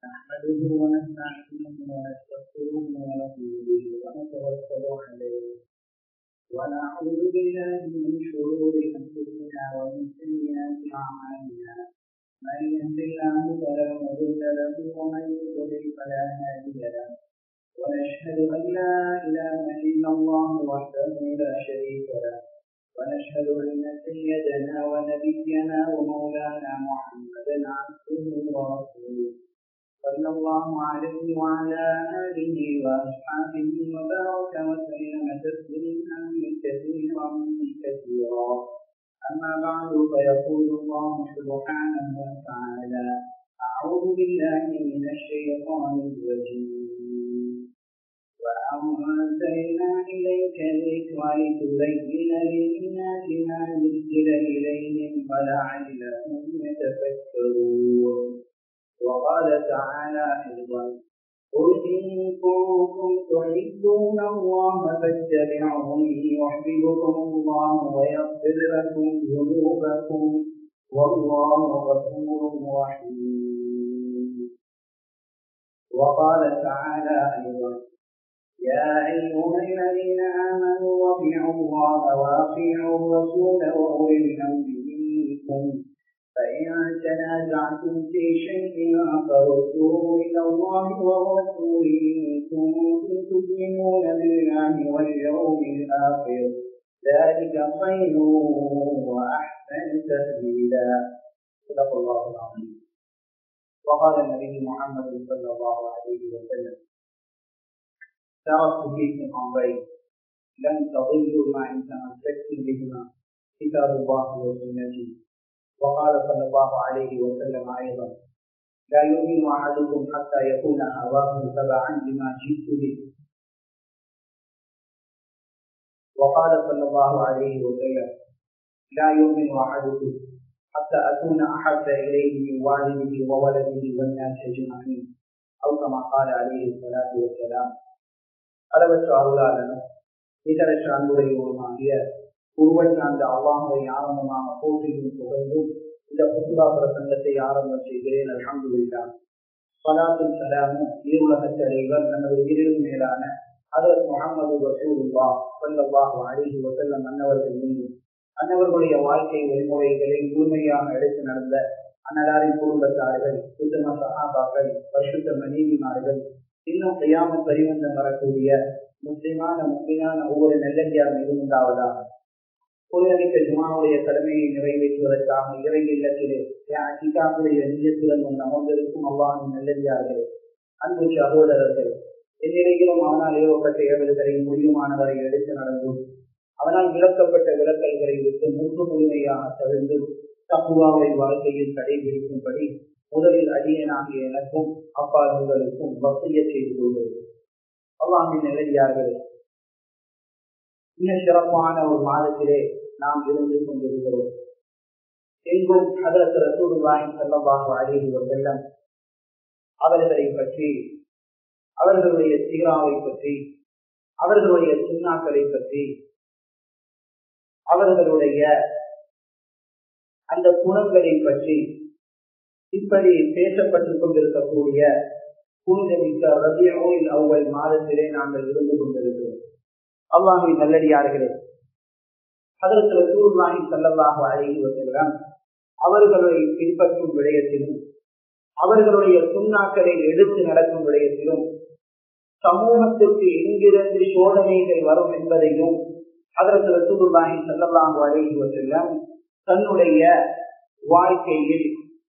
نحمده ونستعينه ونستغفره ونؤمن به ونتوكل عليه ونعوذ بالله من شرور انفسنا ومن سيئات اعمالنا من يهد الله فلا مضل له ومن يضلل فلا هادي له ونشهد ان لا اله الا الله وحده لا شريك له ونشهد ان سيدنا ونبينا ومولانا محمدا عبده ورسوله صلى الله عليه وعلى اله واصحابه وبارك وسلم تسليما كثيرا كثيرا اما بعد فيقول الله سبحانه وتعالى اعوذ بالله من الشيطان الرجيم وأنزلنا إليك الذكر لتبين للناس ما نزل إليهم ولعلهم يتفكرون وقال تعالى أيضا قل إن كنتم تحبون الله فاتبعوني يحببكم الله ويغفر لكم ذنوبكم والله غفور رحيم وقال تعالى أيضا يا أيها الذين آمنوا أطيعوا الله وأطيعوا الرسول وأولي الأمر منكم فإن تنازعتم في شيء فردوه إلى الله والرسول إن كنتم تؤمنون بالله واليوم الآخر ذلك خير وأحسن تأويلا صدق الله العظيم وقال النبي محمد صلى الله عليه وسلم تركت فيكم امرين لن تضلوا ما ان تمسكتم بهما كتاب الله وسنتي وقال صلى الله عليه وسلم ايضا لا يؤمن احدكم حتى يكون هواه تبعا لما جئت به وقال صلى الله عليه وسلم لا يؤمن احدكم حتى اكون احب اليه من والده وولده والناس اجمعين او كما قال عليه الصلاه والسلام அளவற்ற அருளாளனும் இதரற்ற அன்புடையவருமாகிய ஒருவன் அந்த அல்லாஹை ஆரம்பமாக போட்டியும் புகழ்ந்தும் இந்த புத்துலா பிரசங்கத்தை ஆரம்பம் செய்கிறேன் அல்ஹம்துல்லா சலாத்தும் சலாமும் இருலக தலைவர் தனது உயிரிலும் மேலான அதர் முகமது ரசூலுல்லா சொல்லல்லாஹு அலிஹி வசல்லம் அன்னவர்கள் மீது அன்னவர்களுடைய வாழ்க்கை வழிமுறைகளை முழுமையாக எடுத்து நடந்த அன்னலாரின் குடும்பத்தார்கள் சுத்தம சகாபாக்கள் பரிசுத்த மனைவிமார்கள் இன்னும் செய்யாமல் பரிவந்தம் வரக்கூடிய முஸ்லிமான முக்கியமான ஒவ்வொரு நல்லடியார் மீதும் உண்டாவதாக பொருளளிக்க ஜுமாவுடைய கடமையை நிறைவேற்றுவதற்காக இறை இல்லத்திலே கிதாபுடைய நிஜத்துடன் அமர்ந்திருக்கும் அவ்வாறு நல்லடியார்களே அன்பு சகோதரர்கள் என்னிடையிலும் அவனால் ஏவப்பட்ட ஏவல்களை முடியுமானவரை எடுத்து நடந்தும் அவனால் விளக்கப்பட்ட விளக்கல்களை விட்டு முற்று முழுமையாக தவிர்த்து தப்புவாவை வாழ்க்கையில் கடைபிடிக்கும்படி முதலில் அடியனாகிய எனக்கும் அப்பார்களுக்கும் வசதிய செய்து கொள்வது அல்லாமின் நிலையார்கள் மிக சிறப்பான ஒரு மாதத்திலே நாம் இருந்து கொண்டிருக்கிறோம் எங்கும் அதற்கு ரசூடுவாய் செல்லமாக அழகிய செல்லம் அவர்களை பற்றி அவர்களுடைய சீராவை பற்றி அவர்களுடைய சுண்ணாக்களை பற்றி அவர்களுடைய அந்த குணங்களை பற்றி இப்படி பேசப்பட்டுக் கொண்டிருக்கக்கூடிய புனிதமிக்க ரபியோயில் அவ்வள் மாதத்திலே நாங்கள் இருந்து கொண்டிருக்கிறோம் அவ்வாமை நல்லடியார்களே அதற்கு ரசூர்லாஹி சல்லல்லாஹு அழகி வசல்லம் அவர்களை பின்பற்றும் விடயத்திலும் அவர்களுடைய சுண்ணாக்களை எடுத்து நடக்கும் விடயத்திலும் சமூகத்திற்கு எங்கிருந்து சோதனைகள் வரும் என்பதையும் அதற்கு ரசூர்லாஹி சல்லல்லாஹு அழகி வசல்லம் தன்னுடைய வாழ்க்கையில்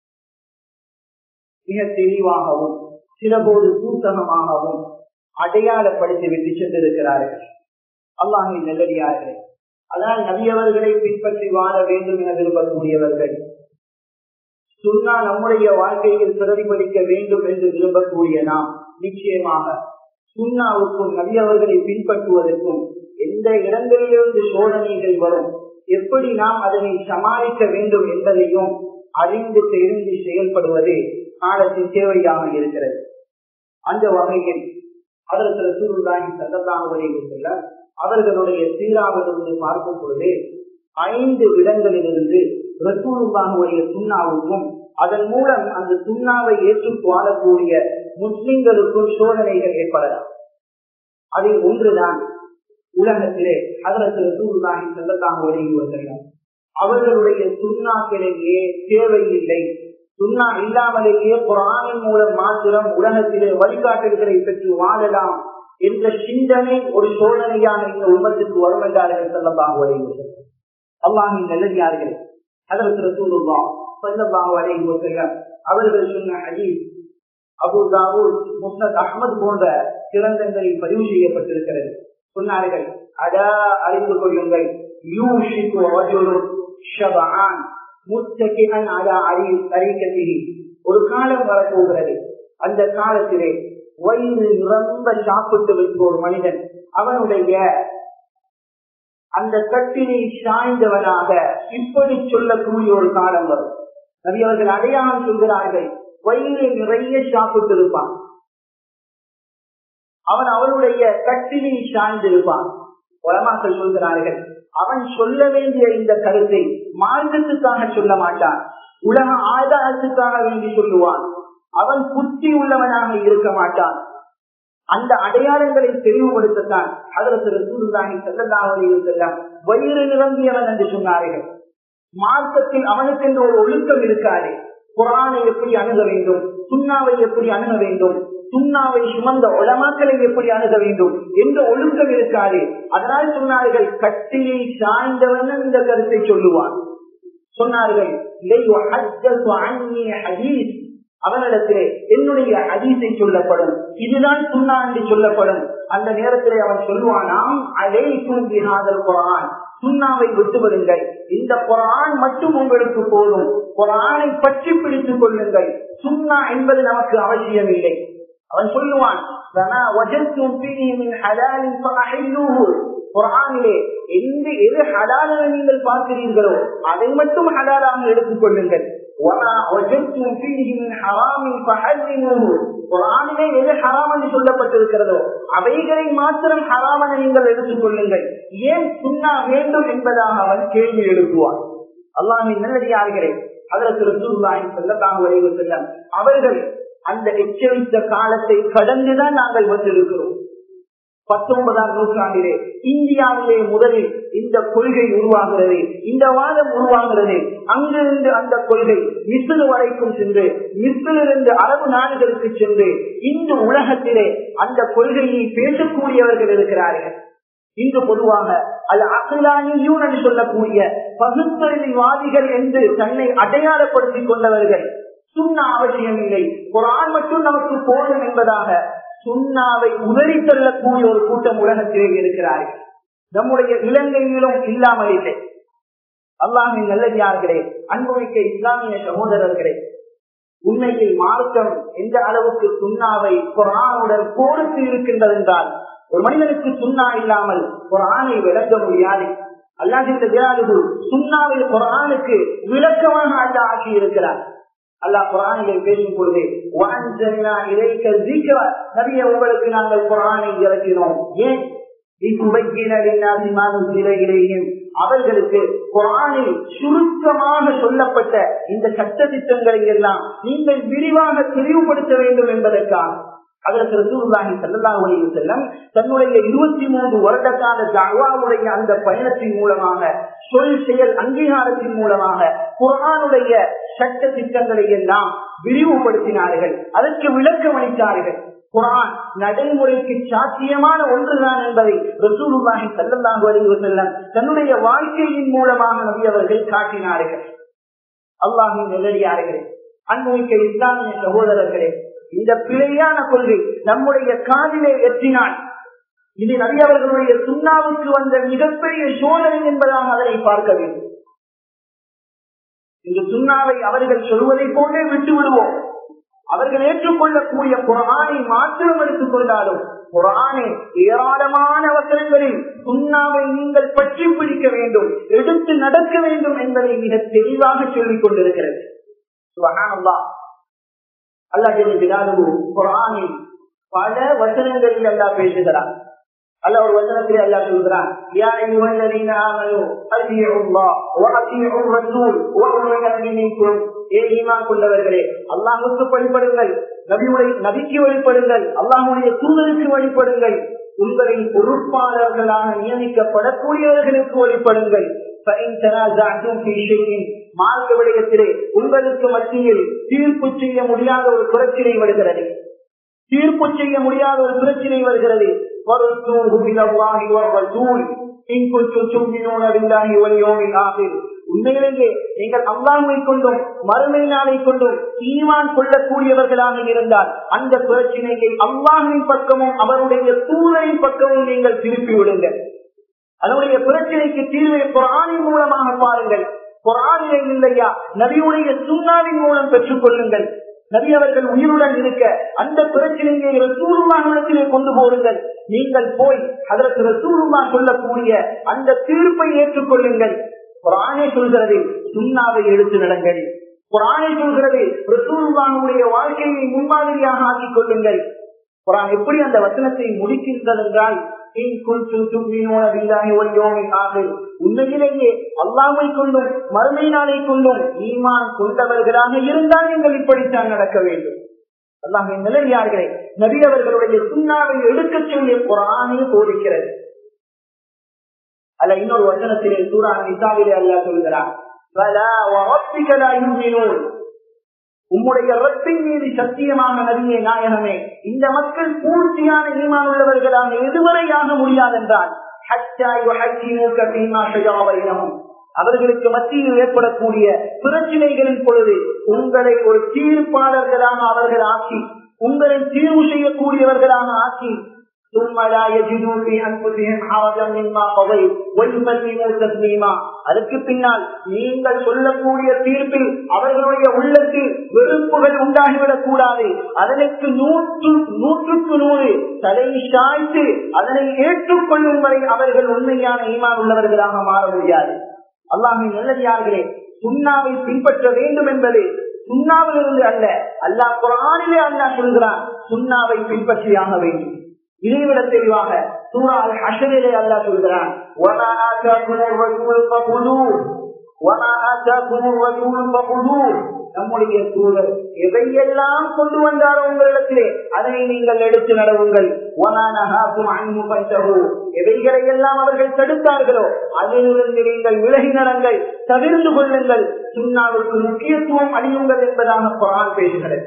மிக தெளிவாகவும் சிலபோது சூத்தகமாகவும் அடையாளப்படுத்தி விட்டு சென்றிருக்கிறார்கள் அல்லாஹின் நல்லடியார்கள் அதனால் நபியவர்களை பின்பற்றி வாழ வேண்டும் என விரும்பக்கூடியவர்கள் சுண்ணா நம்முடைய வாழ்க்கையில் பிரதிபலிக்க வேண்டும் என்று விரும்பக்கூடிய நாம் நிச்சயமாக சுண்ணாவுக்கும் நபியவர்களை பின்பற்றுவதற்கும் எந்த இடங்களிலிருந்து சோதனைகள் வரும் எப்படி நாம் அதனை சமாளிக்க வேண்டும் என்பதையும் அறிந்து தெரிந்து செயல்படுவது காலத்தின் தேவையாக இருக்கிறது அந்த வகையில் அதற்கு ரசூலுல்லாஹி ஸல்லல்லாஹு அலைஹி வஸல்லம் அவர்களுடைய சீராவிலிருந்து பார்க்கும் பொழுது ஐந்து இடங்களிலிருந்து ரசூலுல்லாஹுடைய சுண்ணாவுக்கும் அதன் மூலம் அந்த சுண்ணாவை ஏற்று வாழக்கூடிய முஸ்லிம்களுக்கும் சோதனைகள் ஏற்படலாம் அதில் ஒன்றுதான் உலகத்திலே அதற்கு சூழ்நாகி செல்லத்தான் வருகிறார் அவர்களுடைய சுண்ணாக்களிலேயே தேவையில்லை சுண்ணா இல்லாமலேயே குரானின் மூலம் மாத்திரம் உலகத்திலே வழிகாட்டுகளை பெற்று வாழலாம் என்ற சிந்தனை ஒரு சோதனையான இந்த உமத்துக்கு வரும் என்றார்கள் செல்லத்தான் வருகிறார் அல்லாஹின் நல்லதார்கள் அதற்கு ரசூலுல்லா ஸல்லல்லாஹு அலைஹி வஸல்லம் அவர்கள் சொன்ன ஹதீஸ் அபு தாவூத் முஸ்னத் அஹ்மத் போன்ற கிரந்தங்களில் பதிவு செய்யப்பட்டிருக்கிறது சொன்னார்கள் அதா அறிந்து கொள்ளுங்கள் யூஷிக்கு ரஜுலுன் ஷபஆன் முத்தகிஅன் அலா அரி தரீகத்திஹி ஒரு காலம் வரப்போகிறது அந்த காலத்திலே வயிறு நிரம்ப சாப்பிட்டு வைத்த ஒரு மனிதன் அவனுடைய அந்த கட்டினை சாய்ந்தவனாக இப்படி சொல்லக்கூடிய ஒரு காலம் வரும் நபி அவர்கள் அடையாளம் சொல்கிறார்கள் வயிறு நிறைய சாப்பிட்டு இருப்பான் அவன் அவனுடைய கட்டினை சாய்ந்திருப்பான் உலமாக்கள் சொல்கிறார்கள் அவன் சொல்ல வேண்டிய இந்த கருத்தை மார்க்கத்துக்காக சொல்ல மாட்டான் உலக ஆதாரத்துக்காக வேண்டி சொல்லுவான் அவன் புத்தி உள்ளவனாக இருக்க மாட்டான் அந்த அடையாளங்களை தெளிவுபடுத்தத்தான் அதற்கு ரசூலுல்லாஹி ஸல்லல்லாஹு அலைஹி வஸல்லம் வயிறு நிரம்பியவன் என்று சொன்னார்கள் மார்க்கத்தில் அவனுக்கு என்று ஒரு ஒழுக்கம் இருக்காது குரானை எப்படி அணுக வேண்டும் சுண்ணாவை எப்படி அணுக வேண்டும் சுண்ணாவை சுமந்த உலமாக்களை எப்படி அணுக வேண்டும் என்ற ஒழுக்கம் இருக்காது அதனால் சொன்னார்கள் கட்டிலை சாய்ந்தவன் இந்த கருத்தை சொல்லுவான் சொன்னார்கள் அவனிடத்திலே என்னுடைய அதீசை சொல்லப்படும் இதுதான் சுண்ணா என்று சொல்லப்படும் அந்த நேரத்திலே அவன் சொல்லுவானாம் அதை கும்பினாதல் குரான் சுண்ணாவை விட்டுவிடுங்கள் இந்த குரான் மட்டும் உங்களுக்கு போதும் குரானை பற்றி பிடித்துக் கொள்ளுங்கள் சுண்ணா என்பது நமக்கு அவசியம் இல்லை அவன் சொல்லுவான் குரானிலே எந்த எது ஹலால நீங்கள் பார்க்கிறீர்களோ அதை மட்டும் ஹலாலாக எடுத்துக் கொள்ளுங்கள் குரானிலே எது ஹராம் என்று சொல்லப்பட்டிருக்கிறதோ அவைகளை மாத்திரம் ஹராம் என நீங்கள் எடுத்துக் கொள்ளுங்கள் ஏன் சுண்ணா வேண்டும் என்பதாக அவன் கேள்வி எழுப்புவான் அல்லாமின் நல்லடியார்களே அதற்கு ரசூல்லாய் செல்லத்தான் வரைவு செல்ல அவர்கள் அந்த எச்சரித்த காலத்தை கடந்துதான் நாங்கள் வந்திருக்கிறோம் பத்தொன்பதாம் நூற்றாண்டிலே இந்தியாவிலே முதலில் இந்த கொள்கை உருவாகிறது இந்த வாதம் உருவாகிறது அங்கிருந்து அந்த கொள்கை மிஸ்ரு வரைக்கும் சென்று மிஸ்ரிலிருந்து அரபு நாடுகளுக்கு சென்று இந்த உலகத்திலே அந்த கொள்கையை பேசக்கூடியவர்கள் இருக்கிறார்கள் இன்று பொதுவாக அது அகிலானியூன் என்று சொல்லக்கூடிய பகுத்தறிவாதிகள் என்று தன்னை அடையாளப்படுத்திக் கொண்டவர்கள் சுண்ண அவசியம் இல்லை குரான் மட்டும் நமக்கு போதும் என்பதாக சுண்ணாவை உதறி தள்ளக்கூடிய ஒரு கூட்டம் உலகத்திலே இருக்கிறார்கள் நம்முடைய இலங்கையிலும் இல்லாமல் இல்லை அல்லாமின் நல்லதார்களே அன்புமிக்க இஸ்லாமிய சகோதரர்களே உண்மையில் மார்க்கம் எந்த அளவுக்கு சுண்ணாவை குரானுடன் கோர்த்து இருக்கின்றது என்றால் ஒரு மனிதனுக்கு சுண்ணா இல்லாமல் குரானை விளக்க முடியாது அல்லாஹின் சுண்ணாவை குரானுக்கு விளக்கமாக அல்ல ஆக்கி இருக்கிறார் அல்லாஹ் குரானிலே பேசும் பொழுது நபிய உங்களுக்கு நாங்கள் குரானை இறக்கினோம் ஏன் அவர்களுக்கு குரானில் சுருக்கமாக சொல்லப்பட்ட இந்த சட்ட திட்டங்களை எல்லாம் நீங்கள் விரிவாக தெளிவுபடுத்த வேண்டும் என்பதற்காக அதற்கு ரசூலுல்லாஹி ஸல்லல்லாஹு அலைஹி வஸல்லம் தன்னுடைய 23 வருட கால தஅவாவுடைய அந்த பயணத்தின் மூலமாக சொல் செயல் அங்கீகாரத்தின் மூலமாக குர்ஆனுடைய சட்ட திட்டங்களை எல்லாம் விரிவுபடுத்தினார்கள் அதற்கு விளக்கம் அளித்தார்கள் குரான் நடைமுறைக்கு சாத்தியமான ஒன்றுதான் என்பதை ரசூலுல்லாஹி ஸல்லல்லாஹு அலைஹி வஸல்லம் தன்னுடைய வாழ்க்கையின் மூலமாக நபி அவர்கள் காட்டினார்கள் அல்லாஹின் நெல்லடியார்களே அன்புமிக்க இஸ்லாமிய சகோதரர்களே இந்த பிழையான கொள்கை நம்முடைய காதிலே எற்றினால் இது நபியவர்களுடைய சுண்ணாவுக்கு வந்த மிகப்பெரிய சோதனை என்பதாக அதனை பார்க்க வேண்டும் இந்த சுண்ணாவை அவர்கள் சொல்வதை போன்றே விட்டு விடுவோம் அவர்கள் ஏற்றுக்கொள்ளக்கூடிய குரானை மாத்திரம் எடுத்துக் கொண்டாலும் குரானே ஏராளமான அவசரங்களில் சுண்ணாவை நீங்கள் பற்றி பிடிக்க வேண்டும் எடுத்து நடக்க வேண்டும் என்பதை மிக தெளிவாக சொல்லிக் கொண்டிருக்கிறது சுபஹானல்லாஹ் அல்லாஹ் குரானில் பல வசனங்களில் அல்லா பேசுகிறார் அல்ல ஒரு வசனத்திலே அல்லா சொல்கிறான் யா அய்யுஹல்லதீன ஆமனு அத்தியுல்லாஹ் வ அத்தியுர் ரசூல் வ உலுல் அம்ரி மின்கும் ஏ ஈமான் கொண்டவர்களே அல்லாஹ்வுக்கு வழிபடுங்கள் நபியுடைய நபிக்கு வழிபடுங்கள் அல்லாஹ்வுடைய தூதருக்கு வழிபடுங்கள் உங்களின் பொறுப்பாளர்களாக நியமிக்கப்படக்கூடியவர்களுக்கு வழிபடுங்கள் மார்க்க விடயத்திலே உங்களுக்கு மத்தியில் தீர்ப்பு செய்ய முடியாத ஒரு பிரச்சனை வருகிறது தீர்ப்பு செய்ய முடியாத ஒரு பிரச்சனை வருகிறது உண்மையிலேயே நீங்கள் அல்லாமை கொண்டும் மறுமை நாளை கொண்டும் ஈமான் கொள்ளக்கூடியவர்களாக இருந்தால் அந்த பிரச்சனையை அல்லாஹின் பக்கமும் அவருடைய தூதரின் பக்கமும் நீங்கள் திருப்பி விடுங்கள் அதனுடைய பிரச்சனைக்கு தீர்வை குரானின் மூலமாக பாருங்கள் குரானிலே இல்லையா நபியுடைய சுண்ணாவின் மூலம் பெற்றுக் கொள்ளுங்கள் நபி அவர்கள் உயிருடன் இருக்க அந்த பிரச்சனையை ரசூலுமானிடத்திலே கொண்டு போருங்கள் நீங்கள் போய் அதற்கு ரசூலுமா சொல்லக்கூடிய அந்த தீர்ப்பை ஏற்றுக்கொள்ளுங்கள் குரானே சொல்கிறது சுண்ணாவை எடுத்து நடங்கள் குரானே சொல்கிறது ரசூலுமானுடைய வாழ்க்கையை முன்மாதிரியாக ஆக்கிக் கொள்ளுங்கள் குரான் எப்படி அந்த வசனத்தை முடிக்கின்றது என்றால் உண்மையிலேயே அல்லாமை கொண்டும் மறுமை நாளை கொண்டும் ஈமான் கொண்டவர்களாக இருந்தால் நீங்கள் இப்படித்தான் நடக்க வேண்டும் அல்லாஹின் நிலையார்களே நபி அவர்களுடைய சுண்ணாவை எடுக்க சொல்லிய குரானே போதிக்கிறது அல்ல இன்னொரு வசனத்திலே சூரா நிசாவிலே அல்லா சொல்கிறார் உம்முடைய ரத்தின் மீது சத்தியமான நதியை நாயகமே இந்த மக்கள் பூர்த்தியான ஈமான் உள்ளவர்களாக எதுவரையாக முடியாதென்றால் அவர்களுக்கு மத்தியில் ஏற்படக்கூடிய பிரச்சனைகளின் பொழுது உங்களை ஒரு தீர்ப்பாளர்களாக அவர்கள் ஆக்கி உங்களை தீர்வு செய்யக்கூடியவர்களாக ஆக்கி அதற்கு பின்னால் நீங்கள் சொல்லக்கூடிய தீர்ப்பில் அவர்களுடைய உள்ளத்தில் வெறுப்புகள் உண்டாகிவிடக் கூடாது அதற்கு நூற்று நூற்றுக்கு நூறு தலை சாய்த்து அதனை ஏற்றுக்கொள்ளும் வரை அவர்கள் உண்மையான ஈமான் உள்ளவர்களாக மாற முடியாது அல்லாமின் நல்லதார்களே சுண்ணாவை பின்பற்ற வேண்டும் என்பது சுண்ணாவிலிருந்து அல்ல அல்லாஹ் குரானிலே அல்லா சொல்கிறான் சுண்ணாவை பின்பற்றியாக வேண்டும் இதைவிட தெளிவாக சூறால் ஹஷரிலே அல்லா சொல்கிறான் நம்முடைய சூழல் எதையெல்லாம் கொண்டு வந்தாரோ உங்களிடத்திலே அதனை நீங்கள் எடுத்து நடவுங்கள் எவைகளை எல்லாம் அவர்கள் தடுத்தார்களோ அதிலிருந்து நீங்கள் விலகி நடங்கள் தவிர்த்து கொள்ளுங்கள் சுண்ணாவிற்கு முக்கியத்துவம் அழியுங்கள் என்பதாக குரான் பேசுகிறது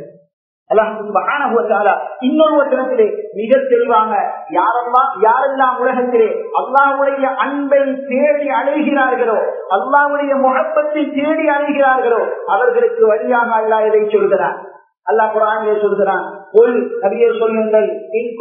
இன்னொரு வசனத்திலே மிக தெளிவாக யாரெல்லாம் யாரெல்லாம் உலகத்திலே அல்லாவுடைய அன்பை தேடி அழைகிறார்களோ அல்லாவுடைய முகப்பத்தை தேடி அழைகிறார்களோ அவர்களுக்கு வழியாக அல்லா இதை சொல்கிறார் அல்லாஹ் குரானிலே சொல்கிறான் ஒரு நபியை சொல்லுங்கள்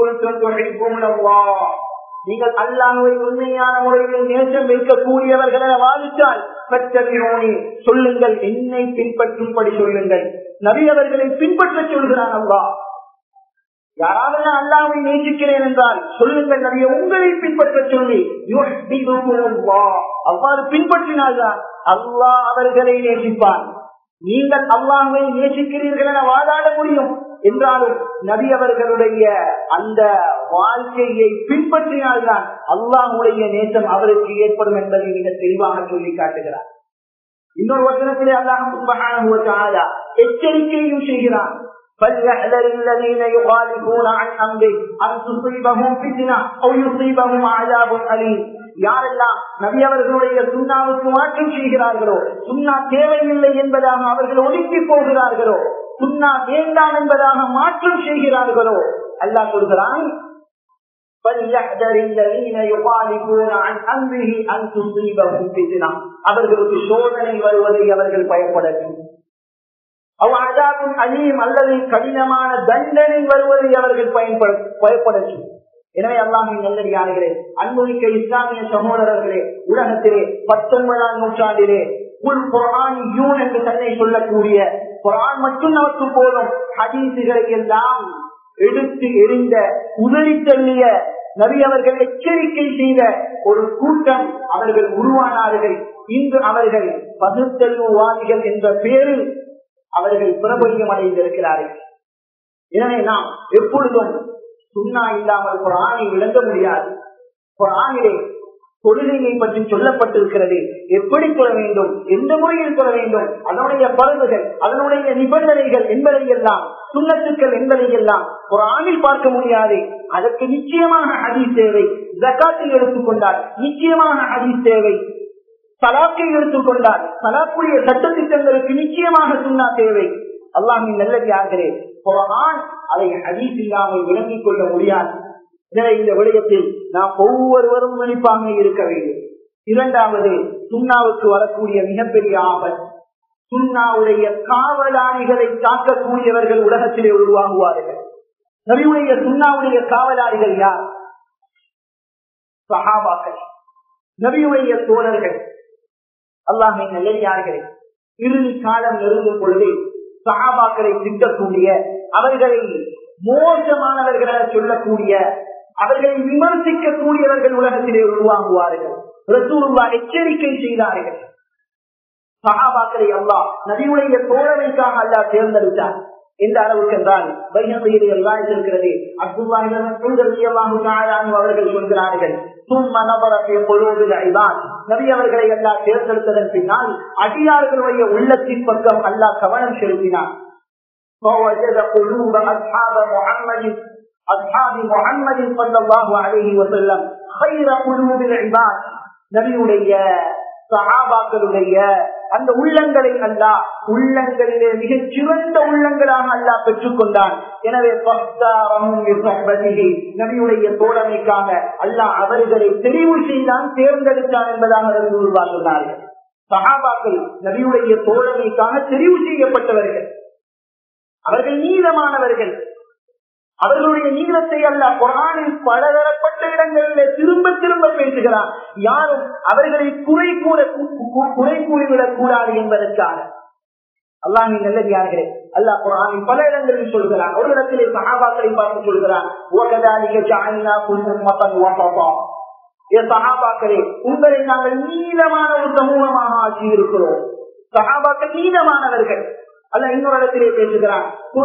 நீங்கள் அல்லாஹுவை உண்மையான முறையில் நேசம் வைக்கக்கூடியவர்கள் என வாதித்தால் சொல்லுங்கள் என்னை பின்பற்றும்படி சொல்லுங்கள் நபி அவர்களை பின்பற்ற சொல்கிறான் அல்லா யாராவது அல்லாவை நேசிக்கிறேன் என்றால் சொல்லுங்கள் நபிய உங்களை பின்பற்ற சொல்லி அவ்வாறு பின்பற்றினால்தான் அல்லாஹ் அவர்களை நேசிப்பான் நீங்கள் அல்லாஹை நேசிக்கிறீர்கள் என வாதாட முடியும் என்றாலும் நபி அவர்களுடைய அந்த வாழ்க்கையை பின்பற்றினால்தான் அல்லாஹுடைய நேசம் அவருக்கு ஏற்படும் என்பதை மிக தெளிவாக சொல்லி காட்டுகிறார் இன்னொரு வசனத்திலே அல்லாஹ் எச்சரிக்கையும் செய்கிறான் فليحذر الذين يخالفون عن امره ان تصيبهم فتنه او يصيبهم عذاب اليم யாரெல்லாம் நபி அவர்களுடைய சுண்ணாவுக்கு மாற்றம் செய்கிறார்களோ சுண்ணா தேவையில்லை என்பதாக அவர்கள் ஒதுக்கி போகிறார்களோ சுண்ணா வேண்டாம் என்பதாக மாற்றம் செய்கிறார்களோ அல்லாஹ் சொல்கிறான் அவர்களுக்கு சோதனை வருவதை அவர்கள் பயப்படட்டும் அவ்வாதாவும் அழியும் அல்லது கடினமான தண்டனை வருவதை அவர்கள் பயன்பட பயப்படட்டும் எனவே அல்லாமின் நல்லடியார்களே அன்புமிக்க இஸ்லாமிய சகோதரர்களே உலகத்திலே பத்தொன்பதாம் நூற்றாண்டிலே உள் குரான் யூன் என்று தன்னை சொல்லக்கூடிய குரான் மட்டும் நமக்கு போதும் ஹதீசுகளை எல்லாம் எடுத்து எரிந்த உதறி தள்ளிய நபி அவர்கள் எச்சரிக்கை செய்த ஒரு கூட்டம் அவர்கள் உருவானார்கள் இன்று அவர்கள் பகுத்தறிவுவாதிகள் என்ற பெயரில் அவர்கள் பிரபல்யம் அடைந்திருக்கிறார்கள் எனவே நாம் எப்பொழுதும் சுண்ணா இல்லாமல் குரானை விளங்க முடியாது குரானிலே தொழுகையை பற்றி சொல்லப்பட்டிருக்கிறது எப்படி தொழ வேண்டும் எந்த முறையில் தொழ வேண்டும் அதனுடைய பருவுகள் அதனுடைய நிபந்தனைகள் என்பதை எல்லாம் சுண்ணத்துக்கள் என்பதை எல்லாம் குரானில் பார்க்க முடியாது அதற்கு நிச்சயமான ஹதீஸ் தேவை ஜக்காத்தில் எடுத்துக்கொண்டால் நிச்சயமான ஹதீஸ் தேவை சலாக்கை எடுத்துக்கொண்டால் சலாக்குடைய சட்டத்திட்டங்களுக்கு நிச்சயமாக சுண்ணா தேவை அல்லாமின் நல்லதாகிறே குரான் அதை ஹதீஸ் இல்லாமல் விளங்கிக் கொள்ள முடியாது எனவே இந்த விடயத்தில் நாம் ஒவ்வொருவரும் விழிப்பாக இருக்க வேண்டும் இரண்டாவது சுண்ணாவுக்கு வரக்கூடிய மிகப்பெரிய ஆபத் சுண்ணாவுடைய காவலாளிகளை தாக்கக்கூடியவர்கள் உலகத்திலே உருவாகுவார்கள் நபியுடைய சுண்ணாவுடைய காவலாளிகள் யார் சஹாபாக்கள் நபியுடைய தோழர்கள் அல்லாஹை நல்லடியார்களே இறுதி காலம் நெருங்கும் பொழுது சஹாபாக்களை திட்டக்கூடிய அவர்களை மோசமானவர்களாக சொல்லக்கூடிய அவர்களை விமர்சிக்கக்கூடியவர்கள் உலகத்திலே உருவாகுவார்கள் ரசூலுல்லா எச்சரிக்கை செய்தார்கள் சகாபாக்களை அல்லா நபியுடைய தோழமைக்காக அல்லா தேர்ந்தெடுத்தார் எந்த அளவுக்கு என்றால் வைகம்பையிலே எல்லாம் இருக்கிறது அவர்கள் சொல்கிறார்கள் நபி அவர்களை எல்லாம் தேர்ந்தெடுத்ததன் பின்னால் அடியார்களுடைய உள்ளத்தின் பக்கம் அல்லா கவனம் செலுத்தினார் فوجد قلوب أصحاب محمد أصحاب محمد صلى الله عليه وسلم خير قلوب العباد நபியுடைய சஹாபாக்களுடைய அந்த உள்ளங்களை அல்லா உள்ளங்களிலே மிகச் சிறந்த உள்ளங்களாக அல்லா பெற்றுக் கொண்டான் எனவே நபியுடைய தோழமைக்காக அல்லாஹ் அவர்களை தெரிவு செய்தான் தேர்ந்தெடுத்தான் என்பதாக சொன்னார்கள் சஹாபாக்கள் நபியுடைய தோழமைக்காக தெரிவு செய்யப்பட்டவர்கள் அவர்கள் நீளமானவர்கள் அவர்களுடைய நீளத்தை அல்ல குரானில் பலதரப்பட்ட இடங்களிலே திரும்ப திரும்ப பேசுகிறார் யாரும் அவர்களை குறை கூற குறை கூறிவிடக் கூடாது என்பதற்காக அல்லாஹின் நல்லதார்களே அல்லாஹ் குரானில் பல இடங்களில் சொல்கிறார் ஒரு இடத்திலே சகாபாக்களை பார்த்து சொல்கிறார் சகாபாக்களே உங்களை நாங்கள் நீளமான ஒரு சமூகமாக ஆட்சி இருக்கிறோம் சகாபாக்கள் நீளமானவர்கள் அல்ல இன்னொரு இடத்திலே பேசுகிறான்